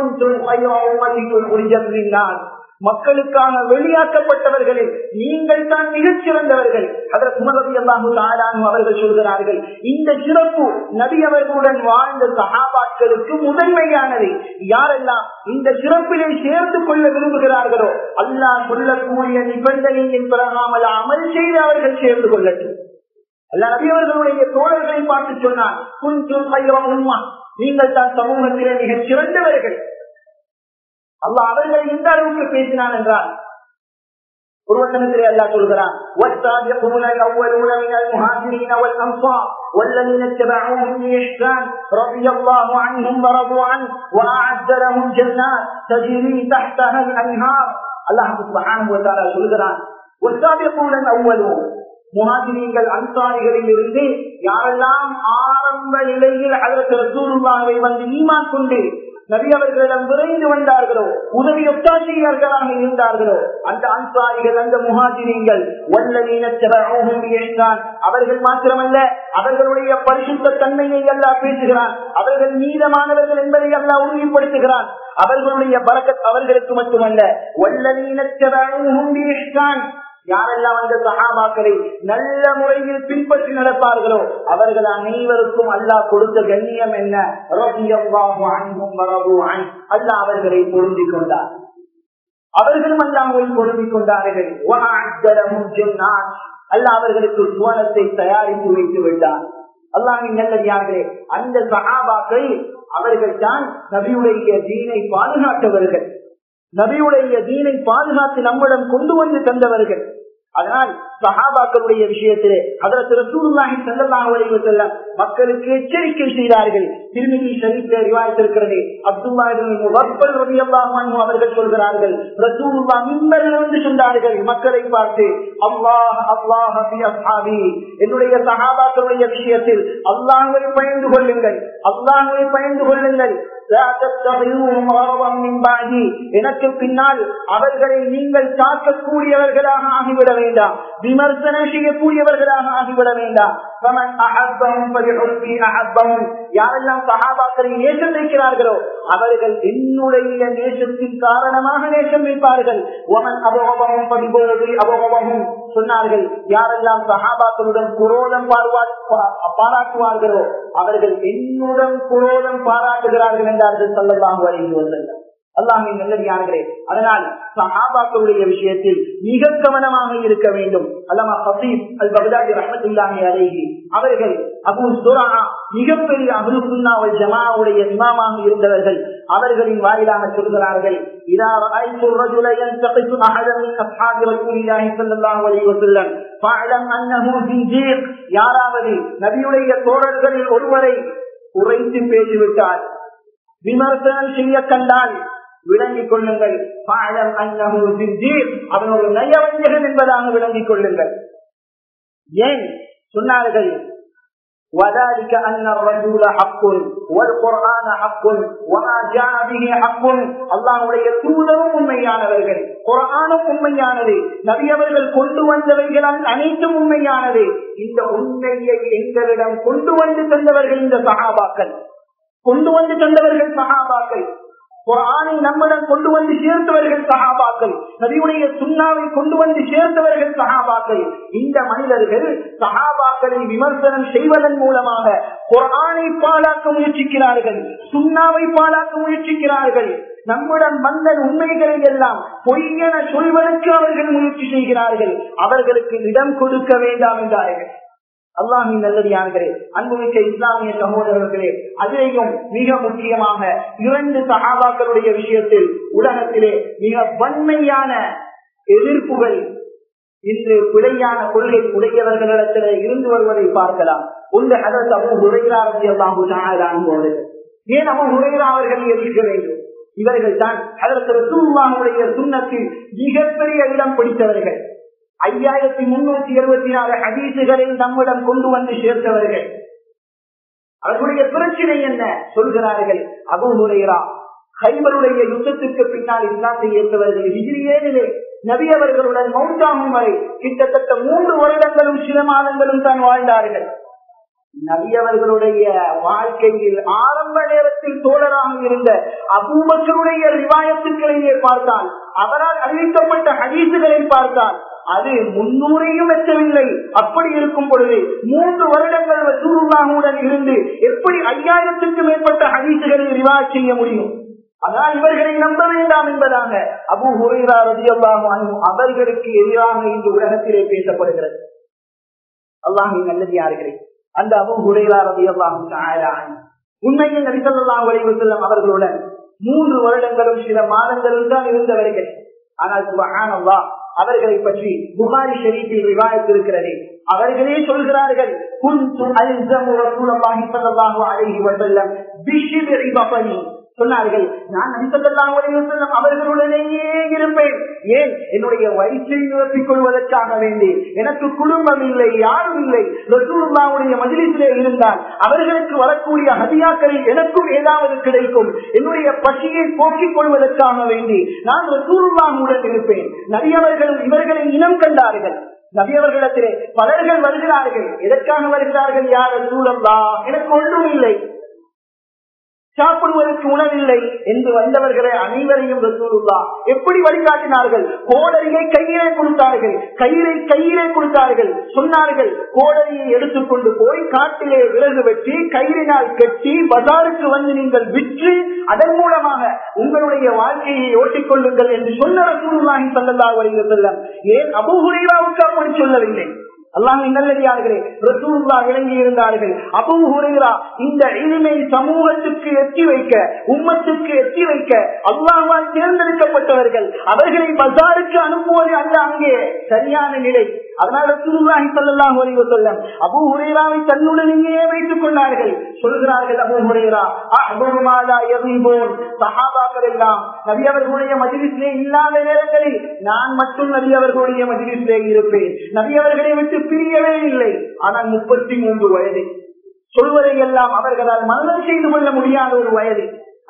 மக்களுக்காக வெளியாக்கப்பட்டவர்களில் நீங்கள் தான் மிகச் சிறந்தவர்கள் அதற்கு முகமது அல்லாஹு அவர்கள் சொல்கிறார்கள் இந்த சிறப்பு நபி அவர்களுடன் வாழ்ந்த சகாபாக்களுக்கு முதன்மையானது யாரெல்லாம் இந்த சிறப்பிலே சேர்ந்து கொள்ள விரும்புகிறார்களோ அல்லாஹ் சொல்லக்கூடிய நிபந்தனையின் பிறகாமல் அமல் செய்து அவர்கள் சேர்ந்து கொள்ளட்டும் அல்ல நபி அவர்களுடைய தோழர்களை பார்த்து சொன்னார் உம்மா நீங்கள் தான் சமூகத்திலே மிகச் சிறந்தவர்கள் அல்ல அவர்கள் எந்த அளவுக்கு பேசினான் என்றால் ஒரு வசனத்திலே அல்லா சொல்கிறான் والسابقون الاولون من المهاجرين والانصار والذين اتبعوهم باحسان رضي الله عنهم ورضوا عنه واعد لهم جنات تجري تحتها الانهار الله سبحانه وتعالى சொல்கிறான் والسابقون الاولون முகாஜினீங்கள் அன்சாரிகளில் இருந்து யாரெல்லாம் ஆரம்ப நிலையில் அதற்கு ரசூலுல்லாவை வந்து ஈமான் கொண்டு நபி அவர்களிடம் விரைந்து வந்தார்களோ உதவி ஒத்தாசியர்களாக இருந்தார்களோ அந்த அன்சாரிகள் அந்த முகாஜினீங்கள் அவர்கள் மாத்திரமல்ல அவர்களுடைய பரிசுத்த தன்மையை எல்லாம் பேசுகிறான் அவர்கள் நீதமானவர்கள் என்பதை எல்லாம் உறுதிப்படுத்துகிறான் அவர்களுடைய பறக்கத் அவர்களுக்கு மட்டுமல்ல வல்லவீனத்தான் யாரெல்லாம் அந்த சகாபாக்களை நல்ல முறையில் பின்பற்றி நடப்பார்களோ அவர்கள் அனைவருக்கும் அல்லாஹ் கொடுத்த கண்ணியம் என்ன அல்லாஹ் அவர்களை பொருந்திக் கொண்டார் அவர்களும் அல்லாஹை பொருந்திக் கொண்டார்கள் அல்லாஹ் அவர்களுக்கு சுவனத்தை தயாரித்து வைத்து விட்டார் அல்லாஹின் நல்லதார்களே அந்த சகாபாக்கள் அவர்கள் தான் நபியுடைய தீனை பாதுகாத்தவர்கள் நபியுடைய தீனை பாதுகாத்து நம்மிடம் கொண்டு வந்து தந்தவர்கள் அதனால் சஹாபாக்களுடைய விஷயத்திலே அதற்கு ரசூலுல்லாஹி ஸல்லல்லாஹு அலைஹி வஸல்லம் மக்களுக்கு எச்சரிக்கை செய்தார்கள் திருமிதி ஷரீஃபிலே ரிவாயத்திருக்கிறது அப்துல்லா இப்னு முகப்பல் ரலியல்லாஹு அன்ஹு அவர்கள் சொல்கிறார்கள் ரசூலுல்லாஹ் மிம்பரில் வந்து சொன்னார்கள் மக்களை பார்த்து அல்லாஹ் அல்லாஹ் ஃபி அஸ்ஹாபி என்னுடைய சஹாபாக்களுடைய விஷயத்தில் அல்லாஹ்வை பயந்து கொள்ளுங்கள் அல்லாஹ்வை பயந்து கொள்ளுங்கள் எனக்கு பின்னால் அவர்களை நீங்கள் தாக்கக்கூடியவர்களாக ஆகிவிட வேண்டாம் விமர்சனம் செய்யக்கூடியவர்களாக ஆகிவிட வேண்டாம் யாரெல்லாம் சகாபாக்களை நேசம் வைக்கிறார்களோ அவர்கள் என்னுடைய நேசத்தின் காரணமாக நேசம் வைப்பார்கள் ஒமன் அபோகமும் பதிபோது அபோகமும் சொன்னார்கள் யாரெல்லாம் சஹாபாக்களுடன் குரோதம் பாடுவார் பாராட்டுவார்களோ அவர்கள் என்னுடன் குரோதம் பாராட்டுகிறார்கள் என்றார்கள் சொல்லலாம் வரைந்து வந்தனர் அல்லாமின் நல்லடியார்களே அதனால் சஹாபாக்களுடைய விஷயத்தில் மிக கவனமாக இருக்க வேண்டும் அல்லாமா ஹசீப் அல் பகதாதி ரஹமத்துல்லாஹி அலைஹி அவர்கள் அபு சுரா மிகப்பெரிய அபு சுன்னாவல் ஜமாவுடைய இமாமாக இருந்தவர்கள் அவர்களின் வாயிலாக சொல்கிறார்கள் إذا رأيت الرجل ينتقص أحدا من أصحاب رسول الله صلى الله عليه وسلم فاعلم أنه زنجير யாராவது நபியுடைய தோழர்களில் ஒருவரை குறைத்து பேசிவிட்டார் விமர்சனம் செய்ய கண்டால் விளங்கிக் கொள்ளுங்கள் பாழம் அன்னஹு சித்தீர் அவன் ஒரு நயவஞ்சகன் என்பதாக விளங்கிக் கொள்ளுங்கள் ஏன் சொன்னார்கள் وذلك أن الرسول حق والقرآن حق وما جاء به حق அல்லாஹ்வுடைய தூதரும் உண்மையானவர்கள் குர்ஆனும் உண்மையானது நபி அவர்கள் கொண்டு வந்தவைகள் அனைத்தும் உண்மையானது இந்த உண்மையை எங்களிடம் கொண்டு வந்து தந்தவர்கள் இந்த சஹாபாக்கள் கொண்டு வந்து தந்தவர்கள் சஹாபாக்கள் குரானை நம்மிடம் கொண்டு வந்து சேர்த்தவர்கள் சகாபாக்கள் நபியுடைய சுண்ணாவை கொண்டு வந்து சேர்த்தவர்கள் சகாபாக்கள் இந்த மனிதர்கள் சகாபாக்களை விமர்சனம் செய்வதன் மூலமாக குரானை பாழாக்க முயற்சிக்கிறார்கள் சுண்ணாவை பாழாக்க முயற்சிக்கிறார்கள் நம்முடன் வந்த உண்மைகளை எல்லாம் பொய்யென சொல்வதற்கு அவர்கள் முயற்சி செய்கிறார்கள் அவர்களுக்கு இடம் கொடுக்க வேண்டாம் என்றார்கள் அல்லாஹின் நல்லடியார்களே அன்புமிக்க இஸ்லாமிய சகோதரர்களே அதிலேயும் மிக முக்கியமாக இரண்டு சகாபாக்களுடைய விஷயத்தில் உலகத்திலே மிக வன்மையான எதிர்ப்புகள் இன்று பிழையான கொள்கை உடையவர்களிடத்தில் இருந்து வருவதை பார்க்கலாம் ஒன்று அதற்கு அபு உரைகிறாரதி அல்லாஹு ஏன் அபு உரைகிறா அவர்கள் எதிர்க்க வேண்டும் இவர்கள் தான் அதற்கு ரசூல்லாவுடைய சுண்ணத்தில் மிகப்பெரிய இடம் பிடித்தவர்கள் ஐயாயிரத்தி முன்னூத்தி இருபத்தி நாலு ஹதீசுகளை நம்மிடம் கொண்டு வந்து சேர்த்தவர்கள் அவர்களுடைய பிரச்சனை என்ன சொல்கிறார்கள் அபு நுரையரா கைவருடைய யுத்தத்திற்கு பின்னால் இஸ்லாத்தை ஏற்றவர்கள் ஹிஜிரியேனிலே நபி அவர்களுடன் மௌத்தாகும் வரை கிட்டத்தட்ட மூன்று வருடங்களும் சில மாதங்களும் தான் வாழ்ந்தார்கள் நபியவர்களுடைய வாழ்க்கையில் ஆரம்ப நேரத்தில் தோழராக இருந்த அபூபக்கருடைய ரிவாயத்துக்களையே பார்த்தால் அவரால் அறிவிக்கப்பட்ட ஹதீசுகளை பார்த்தால் அது முன்னூறையும் எட்டவில்லை அப்படி இருக்கும் பொழுது மூன்று வருடங்கள் சூருல்லாவுடன் இருந்து எப்படி ஐயாயிரத்துக்கு மேற்பட்ட ஹதீசுகளை ரிவா செய்ய முடியும் ஆனால் இவர்களை நம்ப வேண்டாம் என்பதாக அபு ஹுரைரா ரதியல்லாஹு அவர்களுக்கு எதிராக இந்த உலகத்திலே பேசப்படுகிறது அல்லாஹின் நல்லது யாருகிறேன் அந்த அபு ஹுரைரா ரதியல்லாஹு உண்மையில் நபிசல்லாஹு அலைஹி செல்லம் அவர்களுடன் மூன்று வருடங்களும் சில மாதங்களும் தான் இருந்தவர்கள் ஆனால் சுபஹானல்லா அவர்களை பற்றி புகாரி ஷெரீஃபில் விவாதித்திருக்கிறது அவர்களே சொல்கிறார்கள் குந்து அல்சமு ரசூலுல்லாஹி ஸல்லல்லாஹு அலைஹி வஸல்லம் பிஷ்ரி பஃபனி சொன்னார்கள் நான் நபிசல்லாஹு அலைஹி வஸல்லம் அவர்களுடனேயே இருப்பேன் ஏன் என்னுடைய வயிற்றை நிரப்பிக் கொள்வதற்காக வேண்டி எனக்கு குடும்பம் இல்லை யாரும் இல்லை ரசூலுல்லாவுடைய மஜிலிசிலே இருந்தால் அவர்களுக்கு வரக்கூடிய ஹதியாக்களில் எனக்கும் ஏதாவது கிடைக்கும் என்னுடைய பசியை போக்கிக் கொள்வதற்காக வேண்டி நான் ரசூலுல்லாவுடன் இருப்பேன் நபியவர்களும் இவர்களை இனம் கண்டார்கள் நபியவர்களிடத்திலே பலர்கள் வருகிறார்கள் எதற்காக வருகிறார்கள் யார் ரசூலல்லா எனக்கு ஒன்றும் இல்லை சாப்பிடுவதற்கு உணவில்லை என்று வந்தவர்களை அனைவரையும் ரசூலுல்லா எப்படி வழிகாட்டினார்கள் கோடரியை கையிலே கொடுத்தார்கள் கயிறை கையிலே கொடுத்தார்கள் சொன்னார்கள் கோடரியை எடுத்துக்கொண்டு போய் காட்டிலே விறகு வெட்டி கயிறினால் கட்டி பஜாருக்கு வந்து நீங்கள் விற்று அதன் மூலமாக உங்களுடைய வாழ்க்கையை ஓட்டிக் கொள்ளுங்கள் என்று சொன்ன ரசூலுல்லாஹி ஸல்லல்லாஹு அலைஹி வஸல்லம் ஏன் அபூ ஹுரைராவுக்கு அப்படி சொல்லவில்லை அல்லாஹின் நல்லடியார்களே ரசூல்லா விளங்கி இருந்தார்கள் அபு ஹுரைரா இந்த இனிமை சமூகத்துக்கு எட்டி வைக்க உம்மத்துக்கு எட்டி வைக்க அல்லாஹால் தேர்ந்தெடுக்கப்பட்டவர்கள் அவர்களை பஜாருக்கு அனுப்புவது அல்ல அங்கே சரியான நிலை அதனால் ரசூலுல்லாஹி ஸல்லல்லாஹு அலைஹி வஸல்லம் அபூ ஹுரைராவை தன்னுடனேயே வைத்துக் கொண்டார்கள் சொல்கிறார்கள் அபூ ஹுரைரா அஹ்பரு மாலா யகீபூன் சஹாபாக்கள் எல்லாம் நபி அவர்களுடைய மஜ்லிஸிலே இல்லாத நேரங்களில் நான் மட்டும் நபி அவர்களுடைய மஜ்லிஸிலே இருப்பேன் நபி அவர்களை விட்டு பிரியவே இல்லை ஆனால் முப்பத்தி மூன்று வயது சொல்வதை எல்லாம் அவர்களால் மரணம் செய்து கொள்ள முடியாத ஒரு வயது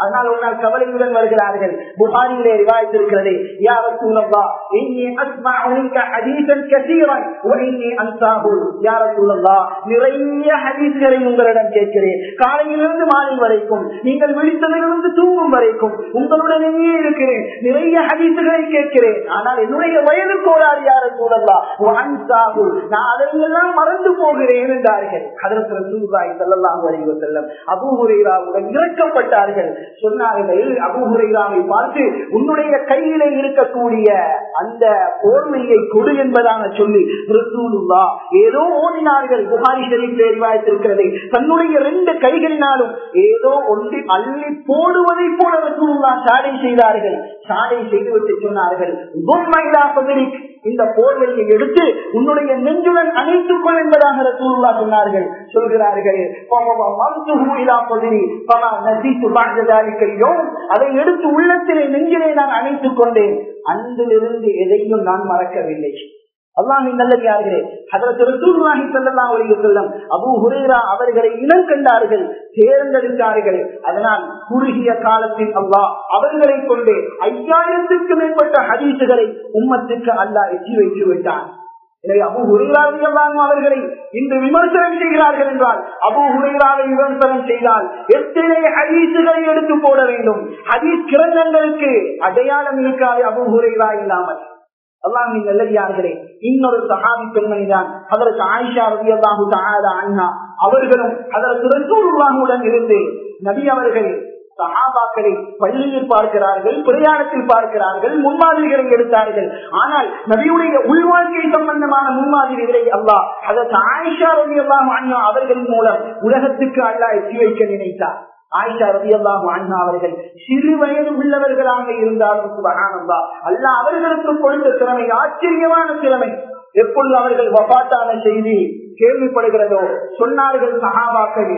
அதனால் ஒரு நாள் கவலையுடன் வருகிறார்கள் புகாரியிலே ரிவாய்த்திருக்கிறது யா ரசூலல்லா இன்னி அஸ்மஉ மின்க ஹதீஸன் கஸீரன் வ இன்னி அன்சாஹு யா ரசூலல்லா நிறைய ஹதீஸ்களை உங்களிடம் கேட்கிறேன் காலையிலிருந்து மாலை வரைக்கும் நீங்கள் விழித்ததிலிருந்து தூங்கும் வரைக்கும் உங்களுடனே இருக்கிறேன் நிறைய ஹதீசுகளை கேட்கிறேன் ஆனால் என்னுடைய வயது கோளாறு யார சூழல்லா அன்சாஹு நான் அதையெல்லாம் மறந்து போகிறேன் என்றார்கள் அதற்கு ரசூலுல்லாஹி ஸல்லல்லாஹு அலைஹி வஸல்லம் அபூ ஹுரைராவுடன் இறக்கப்பட்டார்கள் சொன்னார்கள் அபூ ஹுரைராவை பார்த்து உன்னுடைய கையிலே இருக்கக்கூடிய அந்த போர்வையை கொடு என்பதாக சொல்லி ரசூலுல்லாஹ் ஏதோ ஓடினார்கள் புகாரி ஷரீஃப் ரிவாயத்திருக்கிறது தன்னுடைய ரெண்டு கைகளினாலும் ஏதோ ஒன்று அள்ளி போடுவதை போல ரசூலுல்லாஹ் சாடை செய்தார்கள் சாடை செய்துவிட்டு சொன்னார்கள் "தும்மைலா பதரிக்." இந்த போர்வையை எடுத்து உன்னுடைய நெஞ்சுடன் அணைத்துக் கொள் என்பதாக ரசூலுல்லா சொன்னார்கள் சொல்கிறார்கள் "ஃபமமம்துஹு இலா பதரி, ஃபமா நஸீது பஅத ذلك اليوم." அதை எடுத்து உள்ளத்திலே நெஞ்சிலே நான் அணைத்துக் கொண்டேன் அன்றிலிருந்து எதையும் நான் மறக்கவில்லை அல்லாஹின் நல்லதார்களே அதற்கு ரசூலுல்லாஹி ஸல்லல்லாஹு அலைஹி வஸல்லம் அபூ ஹுரைரா அவர்களை இனம் கண்டார்கள் தேர்ந்தெடுத்தார்கள் அதனால் குறுகிய காலத்தில் அல்லாஹ் அவர்களை கொண்டு ஐயாயிரத்திற்கு மேற்பட்ட ஹதீசுகளை உம்மத்துக்கு அல்லாஹ் எட்டி வைத்து விட்டான் எனவே அபு ஹுரைராவியல்லாம அவர்களை இன்று விமர்சனம் செய்கிறார்கள் என்றால் அபு ஹுரைராவை விமர்சனம் செய்தால் எத்தனை ஹதீசுகளை எடுத்து போட வேண்டும் ஹதீஸ் கிரந்தங்களுக்கு அடையாளம் இருக்காது அபு ஹுரைரா இல்லாமல் அல்லாஹின் நல்லடியார்களே இன்னொரு சஹாபி பெண்மணி தான் அதற்கு ஆயிஷா ரவி அல்லாஹு அண்ணா அவர்களும் அதற்கு ரசூலுல்லாஹுடன் இருந்து நபி அவர்கள் சஹாபாக்களை பள்ளியில் பார்க்கிறார்கள் பிரயாணத்தில் பார்க்கிறார்கள் முன்மாதிரிகளை எடுத்தார்கள் ஆனால் நபியுடைய உள்வாழ்க்கை சம்பந்தமான முன்மாதிரிகளை அல்லாஹ் அதற்கு ஆயிஷா ரவி அல்லாஹு அண்ணா அவர்களின் மூலம் உலகத்துக்கு அல்லாஹ் எட்டி வைக்க நினைத்தார் ஆயிஷா ரவி அல்லாஹு அண்ணா அவர்கள் சிறு வயது உள்ளவர்களாக இருந்தாலும் சுபகானந்தா அல்ல அவர்களுக்கு கொடுத்த திறமை ஆச்சரியமான திறமை எப்பொழுது அவர்கள் வபாத்தான செய்தி கேள்விப்படுகிறதோ சொன்னார்கள் சகாபாக்கள்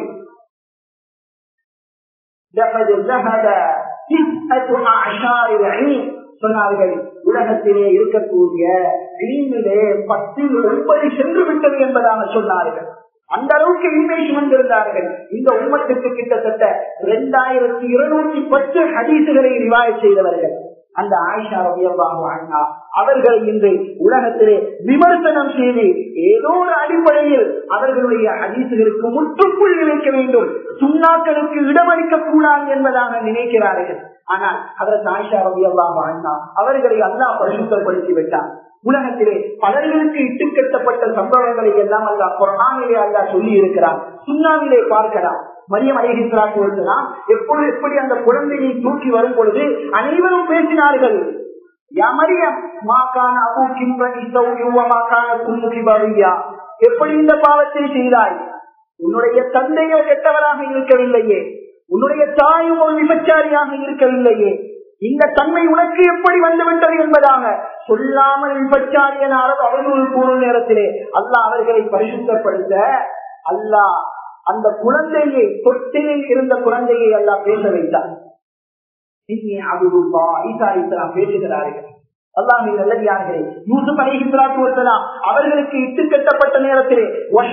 சொன்னார்கள் உலகத்திலே இருக்கக்கூடிய இனிமிலே பத்து ஒன்பது சென்று விட்டது என்பதாக சொன்னார்கள் அந்த அளவுக்கு இன்மை சுமந்திருந்தார்கள் இந்த உம்மத்துக்கு கிட்டத்தட்ட இரண்டாயிரத்தி இருநூத்தி பத்து ஹதீசுகளை ரிவாய செய்தவர்கள் அந்த ஆயிஷா ரவியல்லாஹு அண்ணா அவர்களை இன்று உலகத்திலே விமர்சனம் செய்து ஏதோ ஒரு அடிப்படையில் அவர்களுடைய ஹதீசுகளுக்கு முற்றுப்புள்ளி வைக்க வேண்டும் சுண்ணாக்களுக்கு இடமளிக்க கூடாது என்பதாக நினைக்கிறார்கள் ஆனால் அதற்கு ஆயிஷா ரவியல்லாஹு அண்ணா அவர்களை அல்லா பரிசுத்தப்படுத்தி விட்டார் உலகத்திலே பலர்களுக்கு இட்டு கட்டப்பட்ட சம்பவங்களை எல்லாம் அல்லா குரானிலே அல்லா சொல்லி இருக்கிறார் சுண்ணாவிலே பார்க்கலாம் மரியம் அழகிஸ்லாத்து வருகிறான் எப்பொழுது எப்படி அந்த குழந்தையை தூக்கி வரும் பொழுது அனைவரும் பேசினார்கள் யா மரியம் மாக்கான அபு கிம்பனி சௌகியமாக்கான குமுகி பவியா எப்படி இந்த பாவத்தை செய்தாய் உன்னுடைய தந்தையோ கெட்டவராக இருக்கவில்லையே உன்னுடைய தாயும் ஒரு விபச்சாரியாக இருக்கவில்லையே இந்த தன்மை உனக்கு எப்படி வந்துவிட்டது என்பதாக சொல்லாமல் விபச்சாரியனாலும் அவர்கள் கூறும் நேரத்திலே அல்லாஹ் அவர்களை பரிசுத்தப்படுத்த அல்லாஹ் அந்த குழந்தையை தொட்டிலில் இருந்த குழந்தையை அல்லாஹ் பேச வைத்தார் பேசுகிறார்கள் அல்லாஹின் நல்லடியார்களே யூசுப் அலிஹிஸ்லாத்து வசலாம் அவர்களுக்கு இட்டு கட்டப்பட்ட நேரத்திலே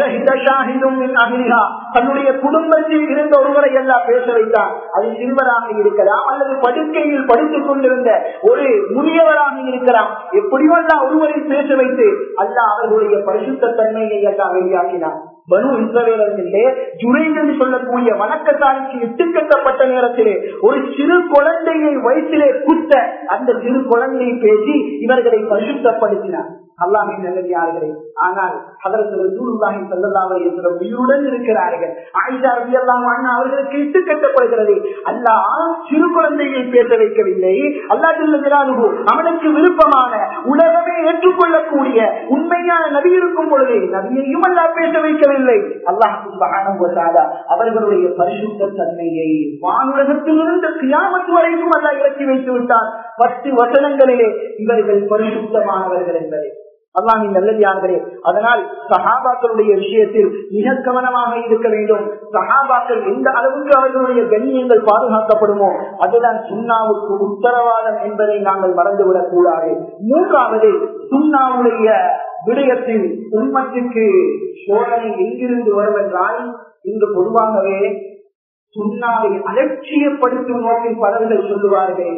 தன்னுடைய குடும்பத்தில் இருந்த ஒருவரை எல்லாம் பேச வைத்தார் அது சிறுவராக இருக்கலாம் அல்லது படுக்கையில் படித்துக் கொண்டிருந்த ஒரு முதியவராக இருக்கலாம் எப்படியோ எல்லாம் ஒருவரை பேச வைத்து அல்லாஹ் அவர்களுடைய பரிசுத்த தன்மையை எல்லாம் வெளியாக்கினார் பனு இஸ்ரவேலர்களே ஜுரைன் என்று சொல்லக்கூடிய வணக்கத்தாரிக்கு இட்டுக்கட்டப்பட்ட நேரத்திலே ஒரு சிறு குழந்தையை வயிற்றிலே குத்த அந்த சிறு குழந்தையை பேசி இவர்களை பரிசுத்தப்படுத்தினார் அல்லாஹின் நல்லதார்களே ஆனால் அதற்கு ரசூலுல்லாஹி ஸல்லல்லாஹு அலைஹி வஸல்லம் உயிருடன் இருக்கிறார்கள் ஆயிஷா ரலியல்லாஹு அன்ஹா அவர்களுக்கு இட்டு கட்டப்படுகிறது அல்லாஹ் சிறு குழந்தையை பேச வைக்கவில்லை அல்லாஹ் ஜல்ல ஜலாலுஹு அவனுக்கு விருப்பமான உலகமே ஏற்றுக்கொள்ளக்கூடிய உண்மையான நபி இருக்கும் பொழுது நபியையும் அல்லாஹ் பேச வைக்கவில்லை அல்லாஹ் சுப்ஹானஹு வ தஆலா அவர்களுடைய பரிசுத்த தன்மையை வானுலகத்திலிருந்து கியாமத் வரைக்கும் அல்லாஹ் இறக்கி வைத்து விட்டார் பத்து வசனங்களிலே இவர்கள் பரிசுத்தமானவர்கள் என்பதை அல்லாஹின் நல்லதார்களே அதனால் சஹாபாக்களுடைய விஷயத்தில் மிக கவனமாக இருக்க வேண்டும் சஹாபாக்கள் எந்த அளவுக்கு அவர்களுடைய கண்ணியங்கள் பாதுகாக்கப்படுமோ அதுதான் சுண்ணாவுக்கு உத்தரவாதம் என்பதை நாங்கள் மறந்துவிடக் கூடாது மூன்றாவது சுண்ணாவுடைய விடயத்தில் உண்மத்திற்கு சோதனை எங்கிருந்து வரும் என்றால் இங்கு பொதுவாகவே சுண்ணாவை அலட்சியப்படுத்தும் நோக்கில் பலர்கள் சொல்லுவார்கள்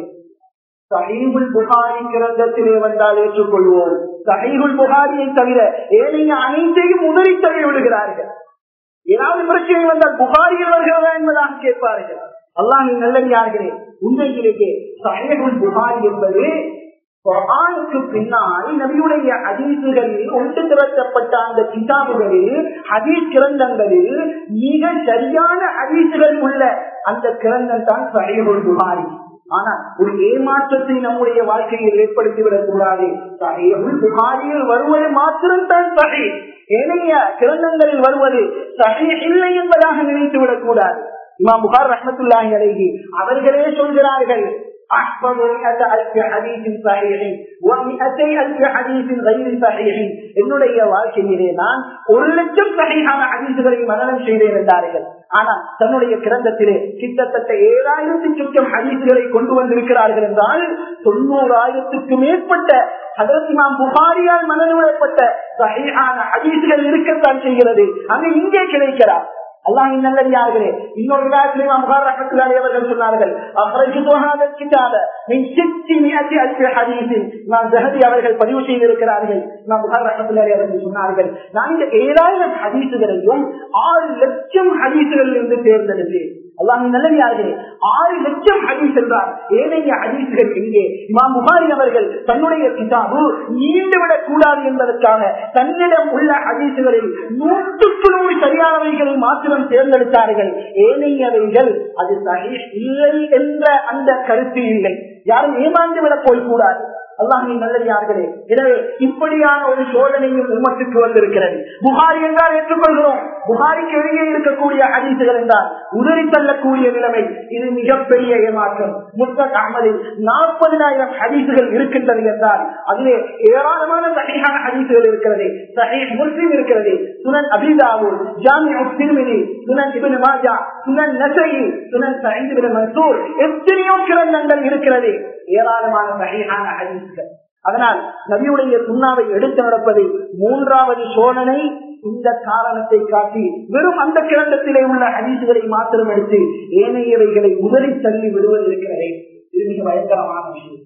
சஹீபுல் புகாரி கிரந்தத்திலே வந்தால் ஏற்றுக்கொள்வோம் சஹீபுல் புகாரியை தவிர ஏனைய அனைத்தையும் உதறி தள்ளி விடுகிறார்கள் ஏதாவது பிரச்சனை வந்தால் புகாரியில் வருகிறதா என்பதாக கேட்பார்கள் அல்லாஹ் நல்லடியார்களே உண்மையிலேயே சஹீபுல் புகாரி என்பது குரானுக்கு பின்னால் நபியுடைய ஹதீசுகளில் ஒன்று திரட்டப்பட்ட அந்த கிதாபுகளில் ஹதீஸ் கிரந்தங்களில் மிக சரியான ஹதீசுகள் உள்ள அந்த கிரந்தம் தான் சஹீபுல் புகாரி ஆனா ஒரு ஏமாற்றத்தை நம்முடைய வாழ்க்கையில் ஏற்படுத்திவிடக் கூடாது சஹீபுல் புகாரியில் வருவது மாத்திரம் தான் சஹி ஏனைய கிரந்தங்களில் வருவது சஹி இல்லை என்பதாக நினைத்து விடக் கூடாது இமாம் புகார் ரஹமத்துல்லாஹி அலைஹி அவர்களே சொல்கிறார்கள் أحفظ مئة ألف حديث صحيح ومئتي ألف حديث غير صحيح என்னுடைய வாழ்க்கையிலே நான் ஒரு லட்சம் சகையான ஹதீசுகளை மனநம் செய்தேன் என்றார்கள் ஆனால் தன்னுடைய கிரந்தத்திலே கிட்டத்தட்ட ஏழாயிரத்தி சுற்றம் ஹதீசுகளை கொண்டு வந்திருக்கிறார்கள் என்றால் தொண்ணூறாயிரத்துக்கு மேற்பட்ட ஹதரத்திமாம் புகாரியால் மனநுழைப்பட்ட சகையான ஹதீசுகள் இருக்கத்தான் செய்கிறது அங்கு இங்கே கிடைக்கிறார் அல்லாஹின் நல்லடியார்களே இன்னொரு விழாத்திலே புகார் ரஹத்துல்லாஹி அவர்கள் சொன்னார்கள் அஹ்ரஜுதுஹாத கிதாப மின் சித்தி மிஅத்தி அல்ஃபி ஹதீஸின் நான் ஜஹதி அவர்கள் பதிவு செய்திருக்கிறார்கள் நான் புகார் ரஹத்துல்லாஹி அவர்கள் சொன்னார்கள் நான் இந்த ஏழாயிரம் ஹதீசுகளையும் ஆறு லட்சம் ஹதீசுகளில் இருந்து தேர்ந்தெடுத்தேன் அல்லாஹின் நல்லடியார்களே ஆறு லட்சம் ஹதீஸ் என்றார் ஏனைய ஹதீசுகள் எங்கே இமாம் புகாரி அவர்கள் தன்னுடைய கிதாபு நீண்டுவிடக் கூடாது என்பதற்காக தன்னிடம் உள்ள ஹதீசுகளில் நூற்றுக்கு நூறு சரியானவைகளை மாத்திரம் தேர்ந்தெடுத்தார்கள் ஏனையவைகள் அது சஹீஹ் இல்லை என்ற அந்த கருத்து இல்லை யாரும் ஏமாந்து விடப் போய்க்கூடாது அல்லாஹின் நல்லடியார்களே எனவே இப்படியான ஒரு சோதனையும் உமத்துக்கு வந்திருக்கிறது புகாரி என்றால் ஏற்றுக்கொள்கிறோம் புகாரிக்கு வெளியே இருக்கக்கூடிய ஹதீசுகள் என்றால் உதறி தள்ளக்கூடிய நிலைமை இது மிகப்பெரிய ஏமாற்றம் முஸ்தக் அகமதில் நாற்பதினாயிரம் ஹதீசுகள் இருக்கின்றது என்றால் அதிலே ஏராளமான சகையான ஹதீசுகள் இருக்கிறது சஹீ முஸ்லிம் இருக்கிறது சுனன் அபிதாவூர் ஜாமியா திருமிதி சுனன் இபின் மாஜா சுனன் நசை சுனன் சைந்து மன்சூர் எத்தனையோ கிரந்தங்கள் இருக்கிறது ஏராளமான சகையான ஹதீசுகள் அதனால் நபியுடைய சுண்ணாவை எடுத்து நடப்பது மூன்றாவது சோழனை இந்த காரணத்தை காட்டி வெறும் அந்த கிரந்தத்திலே உள்ள ஹதீசுகளை மாத்திரம் எடுத்து ஏனையவைகளை உதறி தள்ளி விடுவது இருக்கிறதே இது மிக பயங்கரமான விஷயம்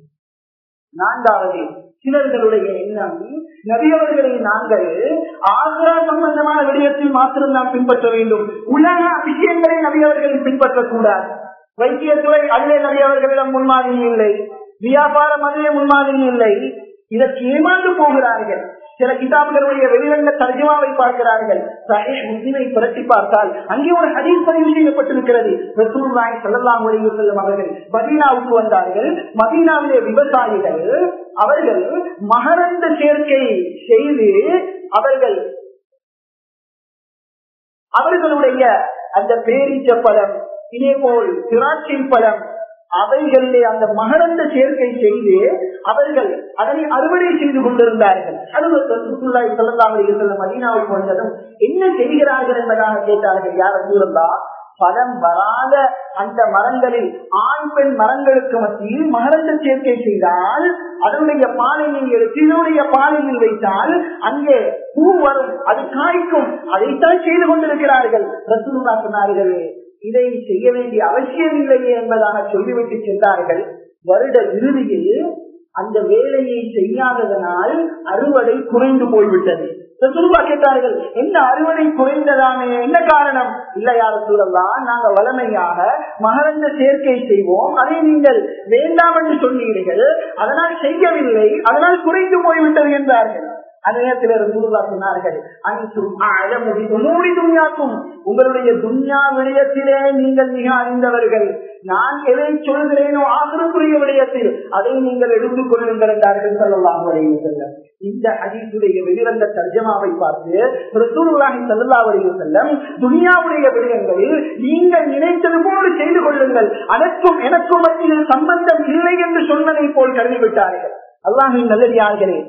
நான்காவது சிலர்களுடைய எண்ணம் நபியவர்களை நாங்கள் ஆசிரா சம்பந்தமான விடயத்தில் மாத்திரம் நாம் பின்பற்ற வேண்டும் உலக விஷயங்களை நபியவர்களை பின்பற்றக்கூடாது வைத்தியத்துறை அதிலே நபியவர்களிடம் முன்மாதிரி இல்லை வியாபாரம் அதிலே முன்மாதிரி இல்லை இதற்கு ஏமாந்து போகிறார்கள் சில கிதாபுகளுடைய வெளிரங்க தர்ஜமாவை பார்க்கிறார்கள் சஹீஹ் முஸ்லிமை புரட்டி பார்த்தால் அங்கே ஒரு ஹதீஸ் பதிவு செய்யப்பட்டிருக்கிறது ரசூலுல்லாஹி ஸல்லல்லாஹு அலைஹி வஸல்லம் அவர்கள் மதீனாவுக்கு வந்தார்கள் மதீனாவிலே விவசாயிகள் அவர்கள் மகரந்த சேர்க்கை செய்து அவர்கள் அவர்களுடைய அந்த பேரீச்ச பழம் இதே போல் திராட்சை பழம் அவைகளிலே அந்த மகரந்த சேர்க்கை செய்து அவர்கள் அதனை அறுவடை செய்து கொண்டிருந்தார்கள் சுற்றுலாய் செல்லம் மதீனாவுக்கு வந்ததும் என்ன செய்கிறார்கள் என்பதாக கேட்டார்கள் யார் இருந்தா பலம் வராத அந்த மரங்களில் ஆண் பெண் மரங்களுக்கு மத்தியில் மகரந்த சேர்க்கை செய்தால் அதனுடைய பாலையை எடுத்து இதனுடைய பாலையில் வைத்தால் அங்கே பூ வரும் அது காய்க்கும் அதைத்தான் செய்து கொண்டிருக்கிறார்கள் ரசூலுல்லா சொன்னார்கள் இதை செய்ய வேண்டிய அவசியம் இல்லையே என்பதாக சொல்லிவிட்டு சென்றார்கள் வருட இறுதியில் அந்த வேலையை செய்யாததனால் அறுவடை குறைந்து போய்விட்டது சுருபா கேட்டார்கள் என்ன அறுவடை குறைந்ததானே என்ன காரணம் இல்லையார சூழல்லாம் நாங்க வளமையாக மகரந்த சேர்க்கை செய்வோம் அதை நீங்கள் வேண்டாம் என்று சொன்னீர்கள் அதனால் செய்யவில்லை அதனால் குறைந்து போய்விட்டது என்றார்கள் அந்த நேரத்தில் ரசூலுல்லா சொன்னார்கள் அனைத்தும் அழமுடி உன்னுடைய துன்யாக்கும் உங்களுடைய துன்யா விடயத்திலே நீங்கள் மிக அறிந்தவர்கள் நான் எதை சொல்கிறேனோ ஆதரவுக்குரிய விடயத்தில் அதை நீங்கள் எடுத்துக் கொள்ளுங்கள் என்றார்கள் சொல்லலாம் செல்லம் இந்த ஹதீசுடைய வெளிவந்த தர்ஜமாவை பார்த்து ரசூலுல்லாஹி ஸல்லல்லாஹு அலைஹி வஸல்லம் துனியாவுடைய விடயங்களில் நீங்கள் நினைத்தது போல் செய்து கொள்ளுங்கள் அதற்கும் எனக்கும் மத்தியில் சம்பந்தம் இல்லை என்று சொன்னதை போல் கருதிவிட்டார்கள் அல்லாஹின் நல்லடியார்களே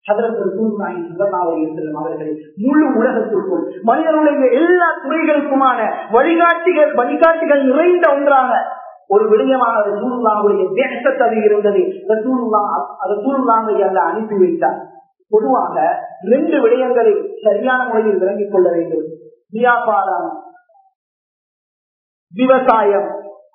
அவர்களை முழு உலகத்திற்கும் மனிதனுடைய எல்லா துறைகளுக்குமான வழிகாட்டிகள் வழிகாட்டிகள் நிறைந்த ஒன்றாக ஒரு விடயமாக ரசூலுல்லாவுடைய தேசத்தை அது இருந்தது ரசூலுல்லா ரசூலுல்லாவை அல்ல அனுப்பி வைத்தார் பொதுவாக ரெண்டு விடயங்களை சரியான முறையில் விளங்கிக் கொள்ள வேண்டும் வியாபாரம் விவசாயம்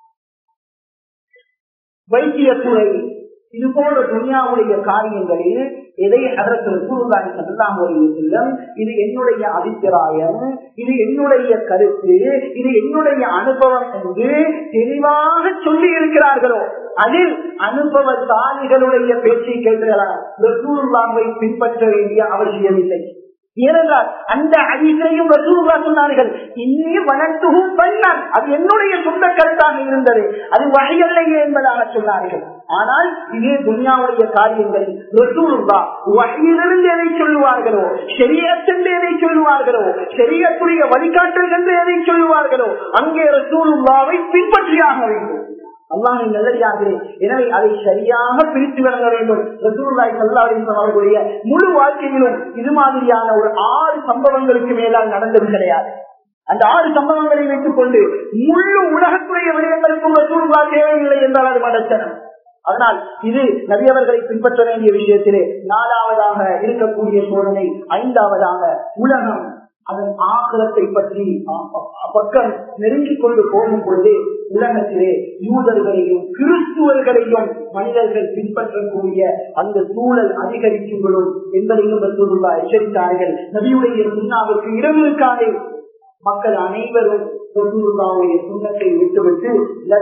வைத்தியத்துறை இது போன்ற துனியாவுடைய காரியங்களில் எதை அதற்கு ரசூலுல்லாஹி ஸல்லல்லாஹு அலைஹி வஸல்லம் இது என்னுடைய அபிப்பிராயம் இது என்னுடைய கருத்து இது என்னுடைய அனுபவம் என்று தெளிவாக சொல்லி இருக்கிறார்களோ அதில் அனுபவசாலிகளுடைய பேச்சை கேட்கலாம் ரசூலுல்லாஹை பின்பற்ற வேண்டிய அவசியமில்லை ஏனென்றால் அந்த அடிசையும் ரசூலுல்லா சொன்னார்கள் இன்னி வனத்துகும் பண்ணான் அது என்னுடைய சொந்த கருத்தாக இருந்தது அது வகையல்லையே என்பதாக சொன்னார்கள் ஆனால் இதே துன்யாவுடைய காரியங்கள் ரசூலுல்லா வகையிலிருந்து எதை சொல்லுவார்களோ சரியத்தென்று எதை சொல்லுவார்களோ சரியத்துடைய வழிகாட்டல் என்று எதை சொல்லுவார்களோ அங்கே ரசூலுல்லாவை பின்பற்றியாக வேண்டும் அல்லாஹின் நல்லடியார்களே எனவே அதை சரியாக பிரித்து வழங்க வேண்டும் ரசூலுல்லாஹி ஸல்லல்லாஹு அலைஹி வஸல்லம் அவர்களுடைய முழு வாழ்க்கையிலும் இது மாதிரியான ஒரு ஆறு சம்பவங்களுக்கு மேலால் நடந்தது கிடையாது அந்த ஆறு சம்பவங்களை வைத்துக் கொண்டு முழு உலகத்துடைய விடயங்களுக்கும் ரசூலுல்லா தேவையில்லை என்றால் அது மடச்சனம் அதனால் இது நபியவர்களை பின்பற்ற வேண்டிய விஷயத்திலே நாலாவதாக இருக்கக்கூடிய சோதனை ஐந்தாவதாக உலகம் அதன் ஆக்கிரத்தை பற்றி பக்கம் நெருங்கிக் கொண்டு போகும் பொழுது உலகத்திலே யூதர்களையும் கிறிஸ்துவர்களையும் மனிதர்கள் பின்பற்றக்கூடிய அந்த சூழல் அதிகரிக்கும் விடும் என்பதையும் ரசூலுல்லா எச்சரித்தார்கள் நபியுடைய சுண்ணாவிற்கு இடம் இருக்காதே மக்கள் அனைவரும் ரசூலுல்லாவுடைய சுண்ணத்தை விட்டுவிட்டு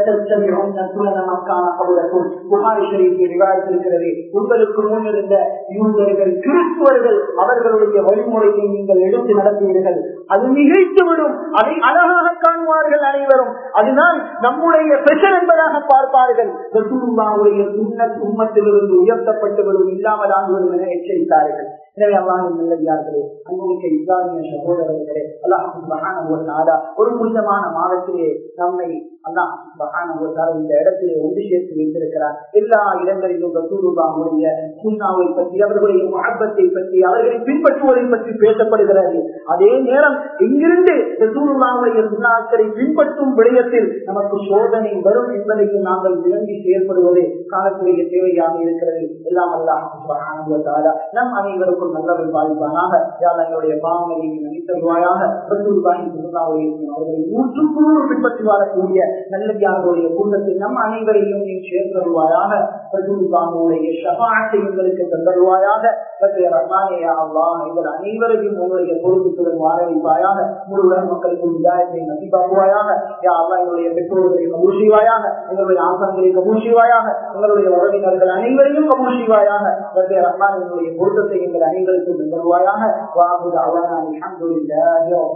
புகாரி ஷரீஃபில் விவாதித்திருக்கிறது உங்களுக்கு முன் இருந்த யூதர்கள் கிறிஸ்துவர்கள் அவர்களுடைய வழிமுறையை நீங்கள் எடுத்து நடத்துவீர்கள் அது நிகழ்த்துவிடும் அதை அழகாக காணுவார்கள் அனைவரும் அதுதான் நம்முடைய பிரச்சனை என்பதாக பார்ப்பார்கள் ரசூலுல்லாவுடைய சுண்ணத் உம்மத்திலிருந்து உயர்த்தப்பட்டுவிடும் இல்லாமல் ஆகுவதும் என எச்சரித்தார்கள் எனவே அல்லாஹ் நல்லதார்களே அன்புமிக்க இஸ்லாமிய சகோதரர்களே அல்லாஹ் ஒரு புனிதமான மாதத்திலே நம்மை அல்லாஹ் இந்த இடத்திலே ஒன்று சேர்த்து வைத்திருக்கிறார் எல்லா இடங்களிலும் ரசூலுல்லாவுடைய சுண்ணாவை பற்றி அவர்களுடைய மகப்பத்தை பற்றி அவர்களை பின்பற்றுவதை பற்றி பேசப்படுகிறது அதே நேரம் எங்கிருந்து ரசூலுல்லாவுடைய சுண்ணாக்களை பின்பற்றும் விடயத்தில் நமக்கு சோதனை வரும் என்பதையும் நாங்கள் விளங்கி செயல்படுவது காலத்துடைய தேவையாக இருக்கிறது எல்லாம் அல்லாஹ் நம் அனைவருக்கும் நல்லவர்கள் பாதிப்பானாக யார் எங்களுடைய பாவங்களை நினைத்தருவாயாக அவர்களை நூற்றுக்கு நூறு பின்பற்றி வாழக்கூடிய நல்லடியார்களுடைய கூட்டத்தில் நம் அனைவரையும் நீ சேர்த்தருவாயாக ரசூலுல்லாஹுடைய ஷஃபாஅத்தை எங்களுக்கு தந்தருவாயாக எங்கள் அனைவரையும் உங்களுடைய பொறுப்புடன் வாழ வைப்பாயாக முழு உலக மக்களுக்கு விதாயத்தை நசிப்பாக்குவாயாக யா அல்லா எங்களுடைய பெற்றோர்களை கபூர் செய்வாயாக எங்களுடைய ஆசான்களை கபூர் செய்வாயாக எங்களுடைய உறவினர்கள் அனைவரையும் கபூர் செய்வாயாக ரஹ்மான் எங்களுடைய பொருத்தத்தை எங்கள் அனைவருக்கும் தருவாயாக வாகுது அவனா அல்ஹம்துலில்லாஹி